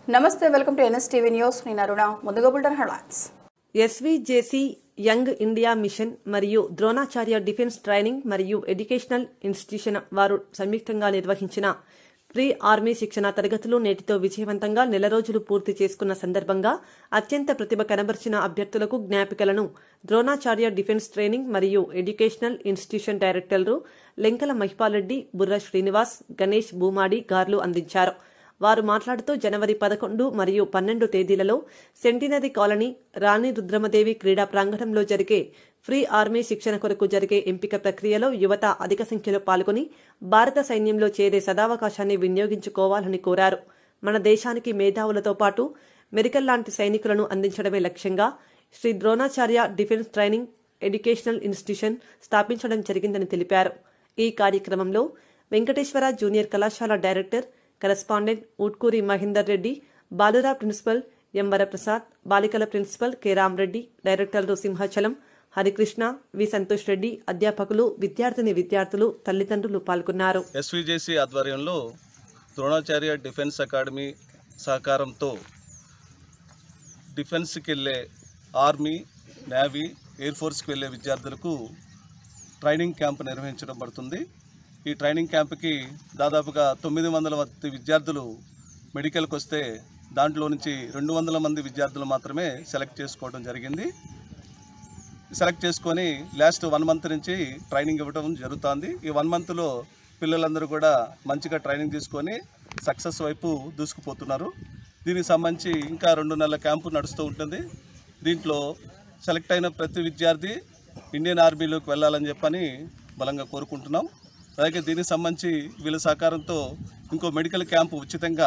నమస్తే welcome to NS TV news నేను అరుణ ముందుగా bulletin headlines SVJC young India mission మరియు ద్రోణాచార్య డిఫెన్స్ ట్రైనింగ్ మరియు ఎడ్యుకేషనల్ ఇన్స్టిట్యూషన్ వారు సంయుక్తంగా నిర్వహించిన ప్రీ ఆర్మీ శిక్షణ తరగతులు నేటితో విజయవంతంగా నెల రోజులు పూర్తి చేసుకున్న సందర్భంగా అత్యంత ప్రతిభ కనబర్చిన అభ్యర్థులకు జ్ఞాపికలను ద్రోణాచార్య డిఫెన్స్ ట్రైనింగ్ మరియు ఎడ్యుకేషనల్ ఇన్స్టిట్యూషన్ డైరెక్టర్లు లెంకల మహిపాలరెడ్డి బుర్ర శ్రీనివాస్ గణేష్ భూమాడి గార్లు అందించారు వారు మాట్లాడుతూ జనవరి పదకొండు మరియు పన్నెండు తేదీలలో సెంటినరీ కాలనీ రాణి రుద్రమదేవి క్రీడా ప్రాంగణంలో జరిగే ఫ్రీ ఆర్మీ శిక్షణ కొరకు జరిగే ఎంపిక ప్రక్రియలో యువత అధిక సంఖ్యలో పాల్గొని భారత సైన్యంలో చేరే సదావకాశాన్ని వినియోగించుకోవాలని కోరారు మన దేశానికి మేధావులతో పాటు మెరికల్ లాంటి సైనికులను అందించడమే లక్ష్యంగా Shri Dronacharya defence training educational institution స్థాపించడం జరిగిందని తెలిపారు ఈ కార్యక్రమంలో వెంకటేశ్వర జూనియర్ కళాశాల డైరెక్టర్ కరెస్పాండెంట్ ఊట్కూరి మహేందర్ రెడ్డి బాలురా ప్రిన్సిపల్ ఎం వరప్రసాద్ బాలికల ప్రిన్సిపల్ కె రామరెడ్డి డైరెక్టర్లు సింహాచలం హరికృష్ణ వి సంతోష్ రెడ్డి అధ్యాపకులు విద్యార్థిని విద్యార్థులు తల్లిదండ్రులు పాల్గొన్నారు ఎస్విజేసి ఆధ్వర్యంలో ద్రోణాచార్య డిఫెన్స్ అకాడమీ సహకారంతో డిఫెన్స్కి వెళ్ళే ఆర్మీ నేవీ ఎయిర్ ఫోర్స్కి వెళ్ళే విద్యార్థులకు ట్రైనింగ్ క్యాంప్ నిర్వహించడం పడుతుంది ఈ ట్రైనింగ్ క్యాంప్కి దాదాపుగా తొమ్మిది వందల మంది విద్యార్థులు మెడికల్కి వస్తే దాంట్లో నుంచి రెండు వందల మంది విద్యార్థులు మాత్రమే సెలెక్ట్ చేసుకోవడం జరిగింది సెలెక్ట్ చేసుకొని లాస్ట్ వన్ మంత్ నుంచి ట్రైనింగ్ ఇవ్వడం జరుగుతుంది ఈ వన్ మంత్లో పిల్లలందరూ కూడా మంచిగా ట్రైనింగ్ తీసుకొని సక్సెస్ వైపు దూసుకుపోతున్నారు దీనికి సంబంధించి ఇంకా రెండు నెలల క్యాంపు నడుస్తూ ఉంటుంది దీంట్లో సెలెక్ట్ అయిన ప్రతి విద్యార్థి ఇండియన్ ఆర్మీలోకి వెళ్ళాలని చెప్పని బలంగా కోరుకుంటున్నాం అలాగే దీనికి సంబంధించి వీళ్ళ సహకారంతో ఇంకో మెడికల్ క్యాంపు ఉచితంగా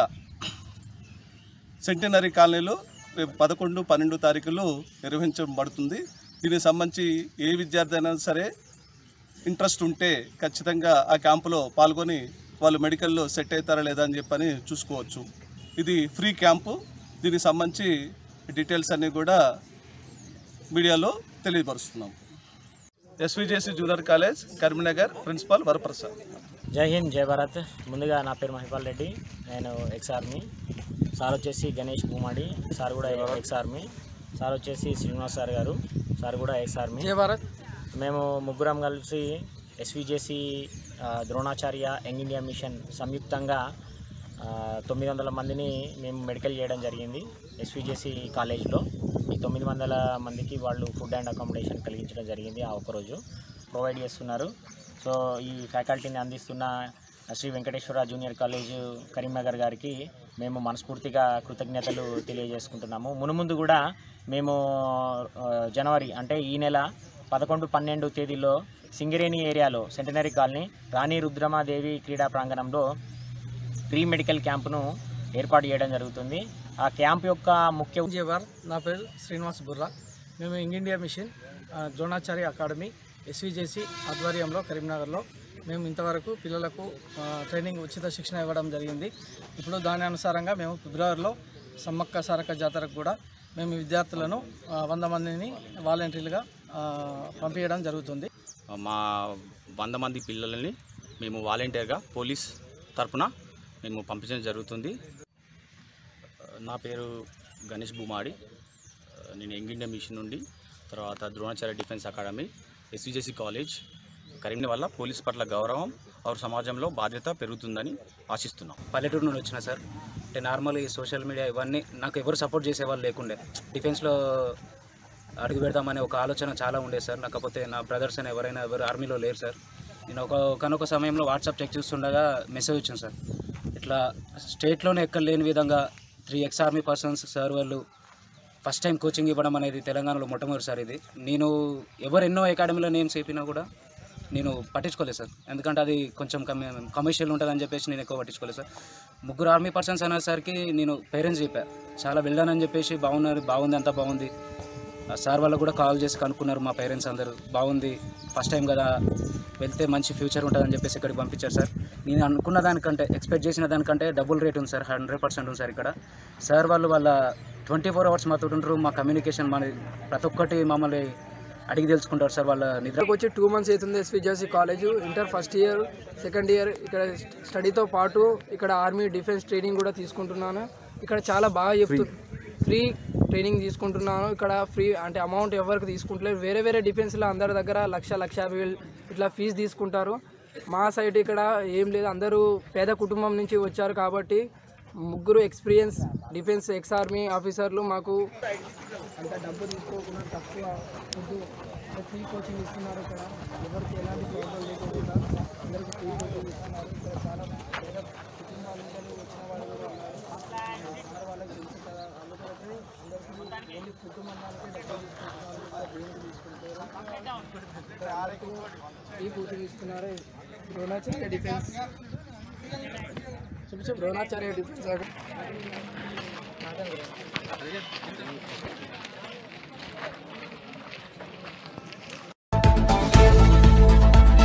సెంటినరీ కాలనీలో రేపు పదకొండు పన్నెండు తారీఖులు నిర్వహించబడుతుంది దీనికి సంబంధించి ఏ విద్యార్థి అయినా సరే ఇంట్రెస్ట్ ఉంటే ఖచ్చితంగా ఆ క్యాంపులో పాల్గొని వాళ్ళు మెడికల్లో సెట్ అవుతారా లేదా అని చెప్పని చూసుకోవచ్చు ఇది ఫ్రీ క్యాంపు దీనికి సంబంధించి డీటెయిల్స్ అన్నీ కూడా మీడియాలో తెలియపరుస్తున్నాం SVJC junior college Karimnagar principal Varaprasad జై హింద్ జై భారత్ ముందుగా నా పేరు మహిపాల్ రెడ్డి నేను ఎక్స్ ఆర్మీ సార్ వచ్చేసి గణేష్ భూమాడి సార్ కూడా ఎక్స్ ఆర్మీ సార్ వచ్చేసి శ్రీనివాస్ సార్ గారు సార్ కూడా ఎక్స్ ఆర్మీ జై భారత్ మేము ముగ్గురం కలిసి SVJC Dronacharya young India mission సంయుక్తంగా ఆ, తొమ్మిది వందల మందిని మేము మెడికల్ చేయడం జరిగింది ఎస్విజేసి కాలేజ్లో ఈ తొమ్మిది వందల మందికి వాళ్ళు ఫుడ్ అండ్ అకామిడేషన్ కలిగించడం జరిగింది ఆ ఒక్కరోజు ప్రొవైడ్ చేస్తున్నారు సో ఈ ఫ్యాకల్టీని అందిస్తున్న శ్రీ వెంకటేశ్వర జూనియర్ కాలేజ్ కరీంనగర్ గారికి మేము మనస్ఫూర్తిగా కృతజ్ఞతలు తెలియజేసుకుంటున్నాము మునుముందు కూడా మేము ఆ, జనవరి అంటే ఈ నెల పదకొండు పన్నెండు తేదీలో సింగరేణి ఏరియాలో సెంటనరీ కాలనీ రాణి రుద్రమాదేవి క్రీడా ప్రాంగణంలో ప్రీ మెడికల్ క్యాంపును ఏర్పాటు చేయడం జరుగుతుంది ఆ క్యాంప్ యొక్క ముఖ్య జై భారత్ నా పేరు శ్రీనివాస్ బుర్రా మేము యంగ్ ఇండియా మిషన్ ఆ, ద్రోణాచార్య అకాడమీ ఎస్విజేసి ఆధ్వర్యంలో కరీంనగర్లో మేము ఇంతవరకు పిల్లలకు ఆ, ట్రైనింగ్ ఉచిత శిక్షణ ఇవ్వడం జరిగింది ఇప్పుడు దాని అనుసారంగా మేము ఫిబ్రవరిలో సమ్మక్క సారక్క జాతరకు కూడా మేము విద్యార్థులను ఆ, వంద మందిని వాలంటీర్లుగా ఆ, పంపించడం జరుగుతుంది మా వంద మంది పిల్లలని మేము వాలంటీర్గా పోలీస్ తరపున మేము పంపించడం జరుగుతుంది నా పేరు గణేష్ భూమాడి నేను యంగ్ ఇండియా మిషన్ నుండి తర్వాత Dronacharya defence academy SVJC college Karimnagar వల్ల పోలీస్ పట్ల గౌరవం వారి సమాజంలో బాధ్యత పెరుగుతుందని ఆశిస్తున్నాం పల్లెటూరు నుండి వచ్చిన సార్ అంటే నార్మల్ ఈ సోషల్ మీడియా ఇవన్నీ నాకు ఎవరు సపోర్ట్ చేసేవాళ్ళు లేకుండే డిఫెన్స్లో అడుగు పెడదామనే ఒక ఆలోచన చాలా ఉండేది సార్ కాకపోతే నా బ్రదర్స్ అని ఎవరైనా ఎవరు ఆర్మీలో లేరు సార్ నేను ఒక ఒకనొక సమయంలో వాట్సాప్ చెక్ చూస్తుండగా మెసేజ్ వచ్చింది సార్ ఇట్లా స్టేట్లోనే ఎక్కడ లేని విధంగా three ex army persons sir వాళ్ళు ఫస్ట్ టైం కోచింగ్ ఇవ్వడం అనేది తెలంగాణలో మొట్టమొదటిసారి ఇది నేను ఎవరు ఎన్నో అకాడమీలో నేమ్స్ చెప్పినా కూడా నేను పట్టించుకోలేదు సార్ ఎందుకంటే అది కొంచెం కమి కమర్షియల్ ఉంటుందని చెప్పేసి నేను ఎక్కువ పట్టించుకోలేదు సార్ ముగ్గురు ఆర్మీ పర్సన్స్ అనేసరికి నేను పేరెంట్స్ చెప్పా చాలా వెళ్ళానని చెప్పేసి బాగున్నారు బాగుంది అంతా బాగుంది ఆ సార్ వాళ్ళు కూడా కాల్ చేసి కనుక్కున్నారు మా పేరెంట్స్ అందరూ బాగుంది ఫస్ట్ టైం కదా వెళ్తే మంచి ఫ్యూచర్ ఉంటుందని చెప్పేసి ఇక్కడికి పంపించారు సార్ నేను అనుకున్న దానికంటే ఎక్స్పెక్ట్ చేసిన దానికంటే డబుల్ రేట్ ఉంది సార్ హండ్రెడ్ పర్సెంట్ ఉంది సార్ ఇక్కడ సార్ వాళ్ళు వాళ్ళ ట్వంటీ ఫోర్ అవర్స్ మాతో ఉంటారు మా కమ్యూనికేషన్ మన ప్రతి ఒక్కటి మమ్మల్ని అడిగి తెలుసుకుంటారు సార్ వాళ్ళ నిద్ర ఇక్కడికి వచ్చి టూ మంత్స్ అవుతుంది SVJC college inter first year second year ఇక్కడ స్టడీతో పాటు ఇక్కడ ఆర్మీ డిఫెన్స్ ట్రైనింగ్ కూడా తీసుకుంటున్నాను ఇక్కడ చాలా బాగా చెప్తు ఫ్రీ ట్రైనింగ్ తీసుకుంటున్నాను ఇక్కడ ఫ్రీ అంటే అమౌంట్ ఎవరికి తీసుకుంటలేదు వేరే వేరే డిఫెన్స్లో అందరి దగ్గర లక్ష లక్ష యాభై వేలు ఇట్లా ఫీజు తీసుకుంటారు మా సైడ్ ఇక్కడ ఏం లేదు అందరూ పేద కుటుంబం నుంచి వచ్చారు కాబట్టి ముగ్గురు ఎక్స్పీరియన్స్ డిఫెన్స్ ఎక్స్ ఆర్మీ ఆఫీసర్లు మాకు అంత డబ్బు తీసుకోకుండా తక్కువ ఫుడ్ ఫ్రీ కోచింగ్ ఇస్తున్నారు ఇక్కడ ఎవరికి ఎలాంటి ప్రాబ్లం లేకుండా అందరికీ ఫ్రీ కోచింగ్ ఇస్తున్నారు ఇక్కడ చాలా పేద కుటుంబాల నుంచి వచ్చిన వాళ్ళు కూడా ఉన్నారు సార్ వాళ్ళకి తెలుసు కదా అందుకని అందరికీ ఓన్లీ ఫుడ్ మందాలకే డబ్బులు తీసుకుంటున్నారు ఇక్కడ దేనికి తీసుకుంటారు ఇక్కడ అందరికీ ఫ్రీ కోచింగ్ ఇస్తున్నారు ద్రోణాచార్య డిఫెన్స్ చూపించు ద్రోణాచార్య డిఫెన్స్